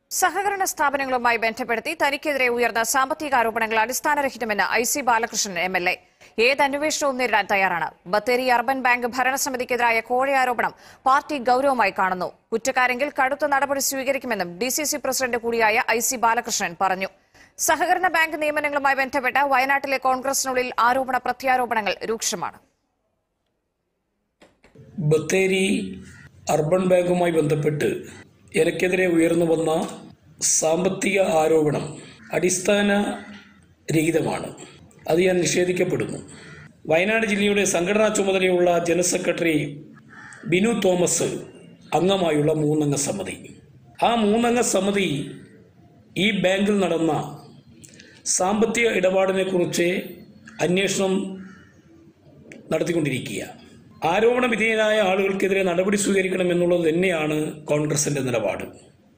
സഹകരണ സ്ഥാപനങ്ങളുമായി ബന്ധപ്പെടുത്തി തനിക്കെതിരെ ഉയർന്ന സാമ്പത്തിക ആരോപണങ്ങൾ അടിസ്ഥാനരഹിതമെന്ന് I C Balakrishnan M L A ഏത് അന്വേഷണവും നേരിടാൻ തയ്യാറാണ് ബത്തേരി അർബൻ ബാങ്ക് ഭരണസമിതിക്കെതിരായ കോഴയാരോപണം പാർട്ടി ഗൌരവമായി കാണുന്നു കുറ്റക്കാരെങ്കിൽ കടുത്ത നടപടി സ്വീകരിക്കുമെന്നും ഡി സി സി പ്രസിഡന്റ് കൂടിയായ ഐ സി ബാലകൃഷ്ണൻ പറഞ്ഞു സഹകരണ ബാങ്ക് നിയമനങ്ങളുമായി ബന്ധപ്പെട്ട് വയനാട്ടിലെ കോൺഗ്രസിനുള്ളിൽ ആരോപണ പ്രത്യാരോപണങ്ങൾ രൂക്ഷമാണ് ബത്തേരി അർബൻ ബാങ്കുമായി ബന്ധപ്പെട്ട് എനിക്കെതിരെ ഉയർന്നു വന്ന സാമ്പത്തിക ആരോപണം അടിസ്ഥാന രഹിതമാണ് അത് ഞാൻ നിഷേധിക്കപ്പെടുന്നു വയനാട് ജില്ലയുടെ സംഘടനാ ചുമതലയുള്ള ജനറൽ സെക്രട്ടറി ബിനു തോമസ് അംഗമായുള്ള മൂന്നംഗ സമിതി ആ മൂന്നംഗ സമിതി ഈ ബാങ്കിൽ നടന്ന സാമ്പത്തിക ഇടപാടിനെക്കുറിച്ച് അന്വേഷണം നടത്തിക്കൊണ്ടിരിക്കുക ആരോപണ വിധേയനായ ആളുകൾക്കെതിരെ നടപടി സ്വീകരിക്കണം എന്നുള്ളത് തന്നെയാണ് കോൺഗ്രസിന്റെ നിലപാട്